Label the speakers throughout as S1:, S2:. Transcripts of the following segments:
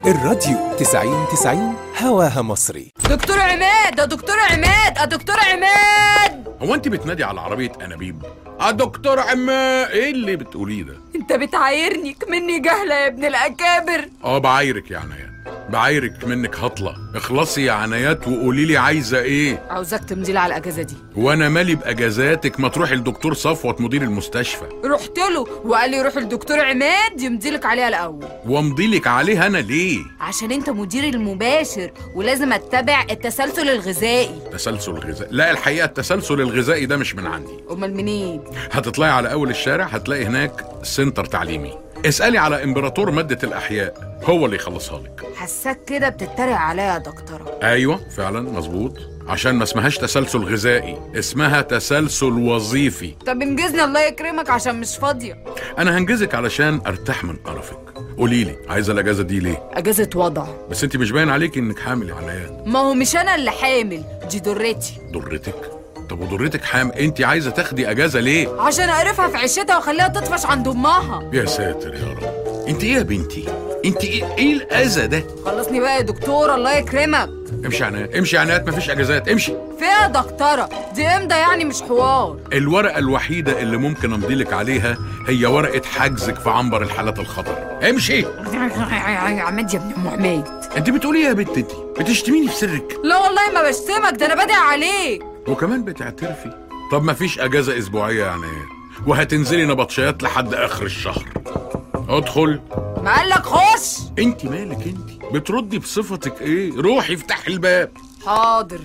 S1: الراديو 90 90 هواها مصري
S2: دكتور عماد ده دكتور عماد يا دكتور عماد
S3: هو انت بتنادي على عربيه انابيب اه دكتور عماد ايه اللي بتقوليه ده
S2: انت بتعايرني مني جهله يا ابن الاكابر
S3: اه بعايرك يا عنايات بعايرك منك هطله اخلصي يا عنايات وقولي لي عايزه ايه
S2: عاوزاك تمضي لي على الاجازه دي
S3: وانا مالي باجازاتك ما تروحي لدكتور صفوت مدير المستشفى
S2: رحت له وقال لي روح للدكتور عماد يمضي لك عليها الاول
S3: وامضي لك عليه انا ليه
S2: عشان انت مدير المباشر ولازم اتبع التسلسل الغذائي
S3: تسلسل غذائي لا الحقيقه التسلسل الغذائي ده مش من عندي
S2: امال منين
S3: هتطلعي على اول الشارع هتلاقي هناك سنتر تعليمي اسالي على امبراطور ماده الاحياء هو اللي يخلصها لك
S2: حساك كده بتتريق عليا يا دكتوره
S3: ايوه فعلا مظبوط عشان ما اسمهاش تسلسل غذائي اسمها تسلسل وظيفي
S2: طب انجزني الله يكرمك عشان مش فاضيه
S3: انا هنجزك علشان ارتاح من قرفك قولي لي عايزه الاجازه دي ليه
S2: اجازه وضع
S3: بس انت مش باين عليك انك حامل يا عنايات
S2: ما هو مش انا اللي حامل دي ضرتي
S3: ضرتك طب وضرتك حام انت عايزه تاخدي اجازه ليه
S2: عشان اعرفها في عشتها واخليها تطفش عند امها
S3: يا ساتر يا رب انت ايه يا بنتي انت ايه, إيه الاذى ده
S2: خلصني بقى يا دكتور الله يكرمك
S3: امشي يا عنايات امشي يا عنايات مفيش اجازات امشي
S2: فيها دكتورة دي امضى يعني مش حوار
S3: الورقه الوحيده اللي ممكن امضي لك عليها هي ورقه حجزك في عنبر الحالات الخطر امشي
S2: عماد يا ابن ام عماد
S3: انت بتقولي ايه يا بنت انت بتشتميني في سرك
S2: لا والله ما بشتمك ده انا بدعي عليك
S3: وكمان بتعترفي طب مفيش اجازه اسبوعيه يعني وهتنزلي نبطشيات لحد اخر الشهر ادخل
S2: ما قالك خش
S3: انت مالك انت بتردي بصفتك ايه روحي افتحي الباب
S2: حاضر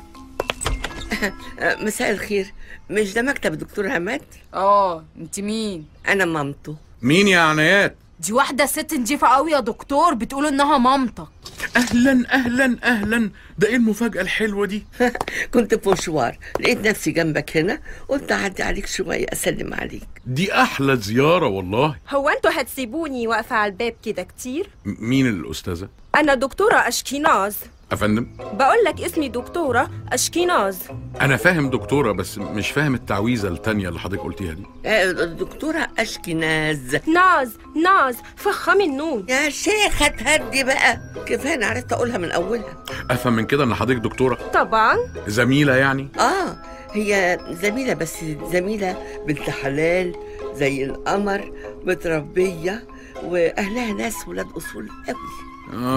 S4: آه، مساء الخير مش ده مكتب الدكتور عماد
S2: اه انت مين
S4: انا مامته
S3: مين يا عنايات
S2: دي واحدة ست نجيفة قوي يا دكتور بتقول انها مامتك
S3: اهلا اهلا اهلا ده ايه المفاجاه الحلوه دي
S4: كنت في مشوار لقيت نفسي جنبك هنا قلت اعدي عليك شويه اسلم عليك
S3: دي احلى زياره والله
S5: هو انتوا هتسيبوني واقفة على الباب كده كتير؟
S3: م- مين الاستاذه
S5: أنا دكتورة أشكيناز
S3: افندم
S5: بقول لك اسمي دكتورة أشكيناز
S3: انا فاهم دكتوره بس مش فاهم التعويذه التانية اللي حضرتك قلتيها دي
S4: آه، الدكتوره اشكناز
S5: ناز ناز فخم النون
S4: يا شيخ هتهدي بقى كفايه انا عرفت اقولها من اولها
S3: افهم من كده ان حضرتك دكتوره
S5: طبعا
S3: زميله يعني
S4: اه هي زميله بس زميله بنت حلال زي القمر متربيه واهلها ناس ولاد اصول قوي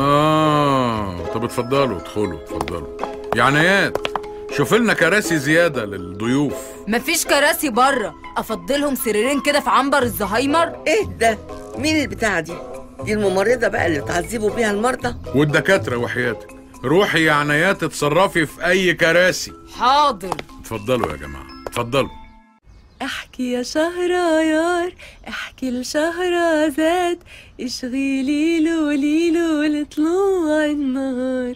S3: اه طب اتفضلوا ادخلوا اتفضلوا يا عنايات شوف لنا كراسي زياده للضيوف
S2: مفيش كراسي بره افضلهم سريرين كده في عنبر الزهايمر
S4: ايه ده مين البتاعه دي دي الممرضه بقى اللي بتعذبوا بيها المرضى
S3: والدكاتره وحياتك روحي يا عنايات اتصرفي في اي كراسي
S2: حاضر
S3: اتفضلوا يا جماعه اتفضلوا
S6: احكي يا شهريار احكي لشهرزاد اشغلي ليلو ليلو لطلوع النهار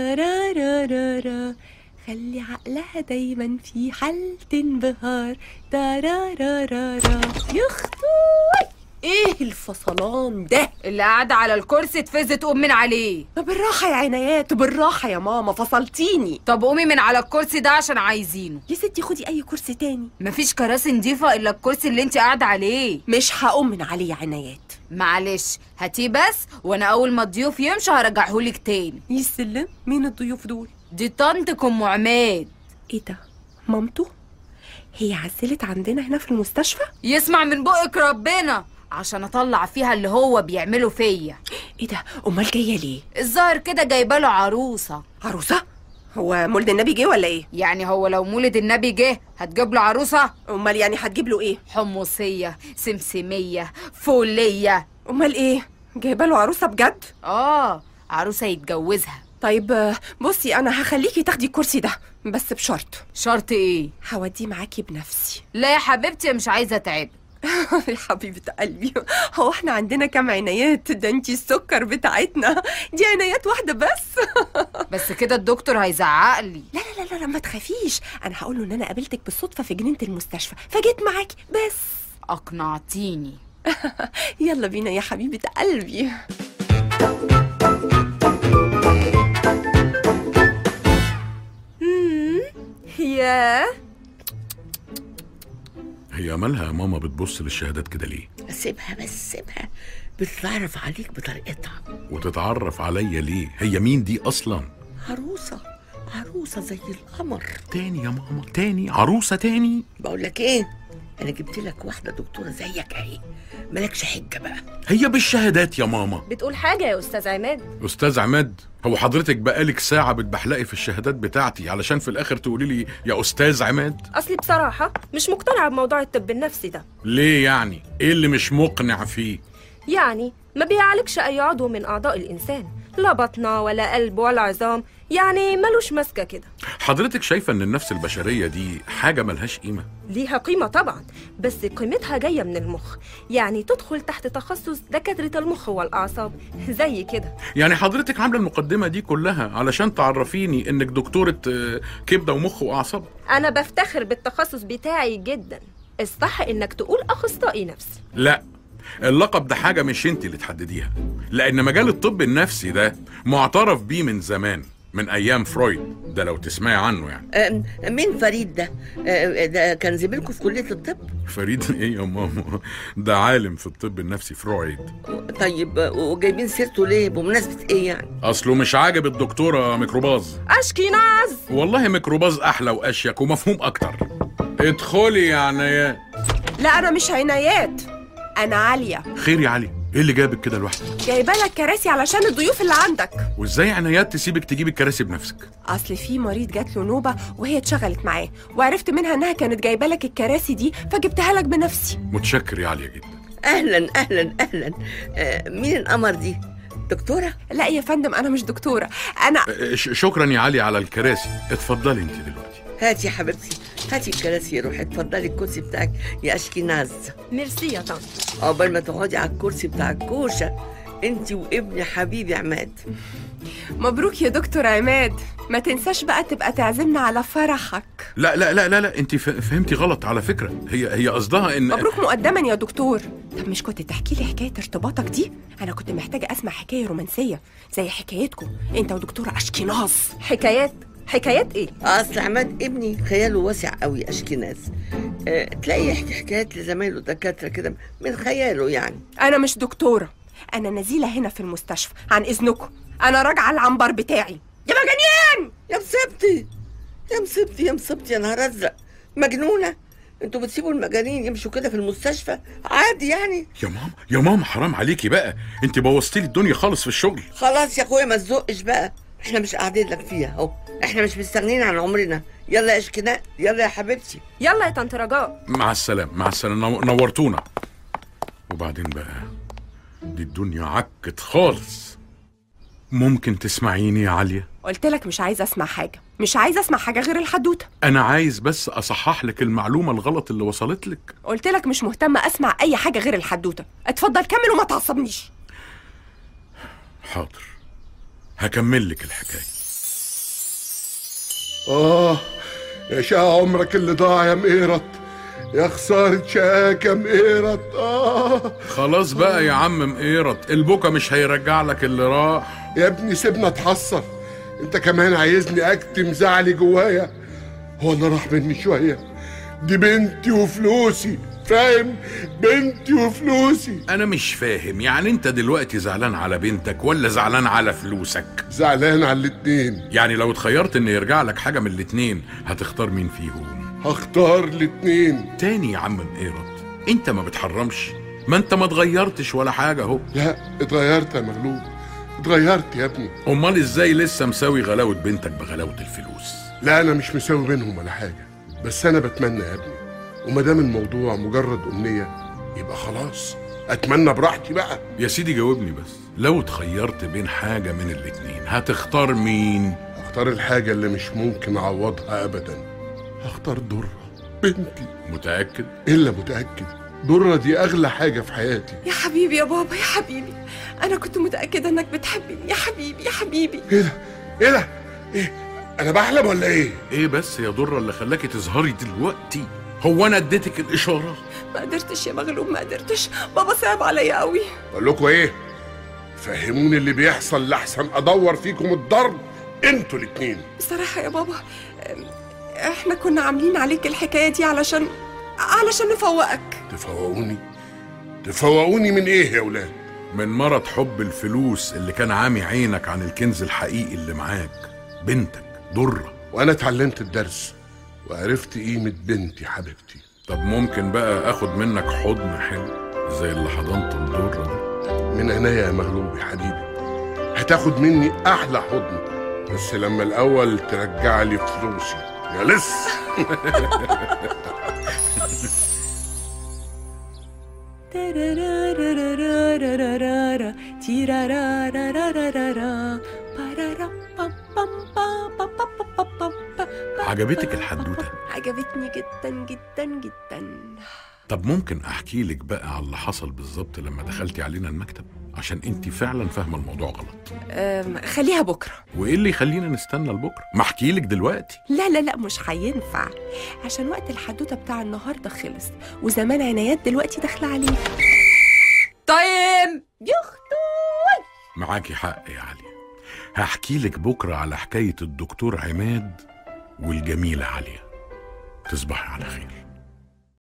S6: ترارارارا خلي عقلها دايما في حالة انبهار ترارارارا يخطوي ايه الفصلان ده
S2: اللي قاعدة على الكرسي اتفزت تقوم من عليه
S6: طب بالراحة يا عنايات بالراحة يا ماما فصلتيني
S2: طب قومي من على الكرسي ده عشان عايزينه
S6: يا ستي خدي اي كرسي تاني
S2: مفيش كراسي نضيفة الا الكرسي اللي انت قاعدة عليه
S6: مش هقوم من عليه يا عنايات
S2: معلش هاتيه بس وانا اول ما الضيوف يمشوا هرجعهولك تاني
S6: يسلم مين الضيوف دول
S2: دي طنطك ام عماد
S6: ايه ده مامته هي عزلت عندنا هنا في المستشفى
S2: يسمع من بقك ربنا عشان اطلع فيها اللي هو بيعمله فيا
S6: ايه ده امال جايه ليه
S2: الظاهر كده جايباله عروسه
S6: عروسه هو مولد النبي جه ولا ايه
S2: يعني هو لو مولد النبي جه هتجيب له عروسه
S6: امال يعني هتجيب له ايه
S2: حمصيه سمسميه فوليه
S6: امال ايه جايبه له عروسه بجد
S2: اه عروسه يتجوزها
S6: طيب آه، بصي انا هخليكي تاخدي الكرسي ده بس بشرط
S2: شرط ايه
S6: هوديه معاكي بنفسي
S2: لا يا حبيبتي مش عايزه اتعب
S6: يا حبيبه قلبي هو احنا عندنا كام عنايات ده انتي السكر بتاعتنا دي عنايات واحده بس
S2: بس كده الدكتور هيزعق لي
S6: لا لا لا لا ما تخافيش انا هقول له ان انا قابلتك بالصدفه في جنينه المستشفى فجيت معاكي بس
S2: اقنعتيني
S6: يلا بينا يا حبيبه قلبي
S5: ياه
S3: هي مالها يا ماما بتبص للشهادات كده ليه
S4: سيبها بس سيبها بتتعرف عليك بطريقتها
S3: وتتعرف عليا ليه هي مين دي اصلا
S4: عروسة عروسة زي القمر
S3: تاني يا ماما تاني عروسه تاني
S4: بقول لك ايه انا جبت لك واحدة دكتورة زيك اهي مالكش حجة بقى
S3: هي بالشهادات يا ماما
S5: بتقول حاجة يا أستاذ عماد
S3: استاذ عماد هو حضرتك بقالك ساعه بتبحلقي في الشهادات بتاعتي علشان في الاخر تقولي لي يا استاذ عماد
S5: أصلي بصراحة مش مقتنعة بموضوع الطب النفسي ده
S3: ليه يعني ايه اللي مش مقنع فيه
S5: يعني ما بيعالجش أي عضو من أعضاء الإنسان لا بطنة ولا قلب ولا عظام يعني ملوش ماسكة كده
S3: حضرتك شايفه ان النفس البشريه دي حاجه ملهاش قيمه
S5: ليها قيمة طبعا بس قيمتها جاية من المخ يعني تدخل تحت تخصص دكاترة المخ والأعصاب زي كده
S3: يعني حضرتك عامله المقدمه دي كلها علشان تعرفيني انك دكتوره آه، كبده ومخ واعصاب
S5: أنا بفتخر بالتخصص بتاعي جدا الصح إنك تقول أخصائي نفسي
S3: لا اللقب ده حاجه مش انت اللي تحدديها لان مجال الطب النفسي ده معترف بيه من زمان من ايام فرويد ده لو تسمعي عنه يعني
S4: أم، مين فريد ده أه، ده كان زميلكم في كلية الطب
S3: فريد ايه يا ماما ده عالم في الطب النفسي فرويد
S4: طيب وجايبين سيرته ليه بمناسبة ايه يعني
S3: اصله مش عاجب الدكتوره ميكروباز
S5: أشكيناز
S3: والله ميكروباز احلى واشيك ومفهوم اكتر ادخلي يا عنايات
S6: لا انا مش عنايات انا عاليه
S3: خير يا علي ايه اللي جابك كده لوحدك
S6: جايبه لك كراسي علشان الضيوف اللي عندك
S3: وازاي عنايات تسيبك تجيبي الكراسي بنفسك
S6: اصل في مريض جات له نوبه وهي اتشغلت معاه وعرفت منها انها كانت جايبه لك الكراسي دي فجبتها لك بنفسي
S3: متشكر يا عليا جدا
S4: اهلا اهلا اهلا أه، مين القمر دي دكتورة
S6: لا يا فندم انا مش دكتوره انا
S3: أه، ش- شكرا يا علي على الكراسي اتفضلي انت دلوقتي
S4: هاتي يا حبيبتي هاتي الكراسي روحي اتفضلي الكرسي بتاعك يا اشكيناز
S5: ميرسي يا طنط
S4: عقبال ما تقعدي على الكرسي بتاع الكوشة انت وابني حبيبي عماد
S6: مبروك يا دكتور عماد ما تنساش بقى تبقى تعزمنا على فرحك
S3: لا لا لا لا لا انت ف- فهمتي غلط على فكره هي هي قصدها ان
S6: مبروك مقدما يا دكتور طب مش كنت تحكي لي حكايه ارتباطك دي انا كنت محتاجه اسمع حكايه رومانسيه زي حكايتكم انت ودكتوره اشكيناز
S5: حكايات حكايات إيه؟
S4: اصل عماد ابني خياله واسع قوي اشكيناز اه تلاقي يحكي حكايات لزمايله دكاترة كده من خياله يعني
S6: انا مش دكتوره انا نزيله هنا في المستشفى عن اذنكم انا راجعه العنبر بتاعي يا مجانين
S4: يا مصيبتي يا مصيبتي يا مصيبتي يا نهار ازرق مجنونة انتوا بتسيبوا المجانين يمشوا كده في المستشفى عادي يعني
S3: يا ماما يا ماما حرام عليكي بقى انت بوظتي لي الدنيا خالص في الشغل
S4: خلاص يا اخويا ما تزقش بقى احنا مش قاعدين لك فيها اهو احنا مش مستغنيين عن عمرنا يلا يا اشكناء يلا يا حبيبتي
S5: يلا يا طنط رجاء
S3: مع السلامه مع السلامه نو- نورتونا وبعدين بقى دي الدنيا عكت خالص ممكن تسمعيني يا عليا
S6: قلت لك مش عايزه اسمع حاجه مش عايزه اسمع حاجه غير الحدوته
S3: انا عايز بس اصحح لك المعلومه الغلط اللي وصلت لك
S6: قلت لك مش مهتمه اسمع اي حاجه غير الحدوته اتفضل كمل وما تعصبنيش
S3: حاضر هكمل لك الحكايه
S7: آه يا شقى عمرك اللي ضاع يا مقيرت يا خسارة شقاك يا مقيرت آه
S3: خلاص بقى يا عم مقيرت البكا مش هيرجع لك اللي راح
S7: يا ابني سيبنا اتحسر انت كمان عايزني اكتم زعلي جوايا هو انا راح مني شوية دي بنتي وفلوسي فاهم بنتي وفلوسي
S3: انا مش فاهم يعني انت دلوقتي زعلان على بنتك ولا زعلان على فلوسك
S7: زعلان على الاتنين
S3: يعني لو اتخيرت ان يرجع لك حاجه من الاتنين هتختار مين فيهم
S7: هختار الاتنين
S3: تاني يا عم مقيرت انت ما بتحرمش ما انت ما اتغيرتش ولا حاجه اهو
S7: لا اتغيرت يا مغلوب اتغيرت يا ابني
S3: امال ازاي لسه مساوي غلاوه بنتك بغلاوه الفلوس
S7: لا انا مش مساوي بينهم ولا حاجه بس انا بتمنى يا ابني وما دام الموضوع مجرد امنيه يبقى خلاص اتمنى براحتي بقى
S3: يا سيدي جاوبني بس لو اتخيرت بين حاجه من الاتنين هتختار مين
S7: هختار الحاجه اللي مش ممكن اعوضها ابدا هختار دره بنتي
S3: متاكد
S7: الا متاكد دره دي اغلى حاجه في حياتي
S6: يا حبيبي يا بابا يا حبيبي انا كنت متاكده انك بتحبني يا حبيبي يا حبيبي
S7: ايه ده ايه ده ايه انا بحلم ولا ايه
S3: ايه بس يا دره اللي خلاكي تظهري دلوقتي هو انا اديتك الاشاره
S6: ما قدرتش يا مغلوب ما قدرتش بابا صعب عليا قوي
S7: بقول لكم ايه فهموني اللي بيحصل لحسن ادور فيكم الضرب انتوا الاتنين
S6: بصراحه يا بابا أم، احنا كنا عاملين عليك الحكايه دي علشان علشان نفوقك
S7: تفوقوني تفوقوني من ايه يا ولاد
S3: من مرض حب الفلوس اللي كان عامي عينك عن الكنز الحقيقي اللي معاك بنتك درة
S7: وانا اتعلمت الدرس وعرفت قيمة بنتي حبيبتي
S3: طب ممكن بقى اخد منك حضن حلو زي اللي حضنته الدرة ده
S7: من عينيا يا مغلوب يا حبيبي هتاخد مني احلى حضن بس لما الاول ترجع لي فلوسي يا لس
S6: تيرارارارارارارا، تيرارارارارارا، بارارا، بام، بام، با، با، با، با، با، با.
S3: عجبتك الحدوتة
S6: عجبتني جدا جدا جدا
S3: طب ممكن احكي لك بقى على اللي حصل بالظبط لما دخلتي علينا المكتب عشان انت فعلا فاهمه الموضوع غلط
S6: أم، خليها بكره
S3: وايه اللي يخلينا نستنى لبكره ما احكي لك دلوقتي
S6: لا لا لا مش هينفع عشان وقت الحدوته بتاع النهارده خلص وزمان عنايات دلوقتي داخله عليه
S2: طيب
S6: يخطو
S3: معاكي حق يا علي هحكي لك بكره على حكايه الدكتور عماد والجميله عليا تصبحي على خير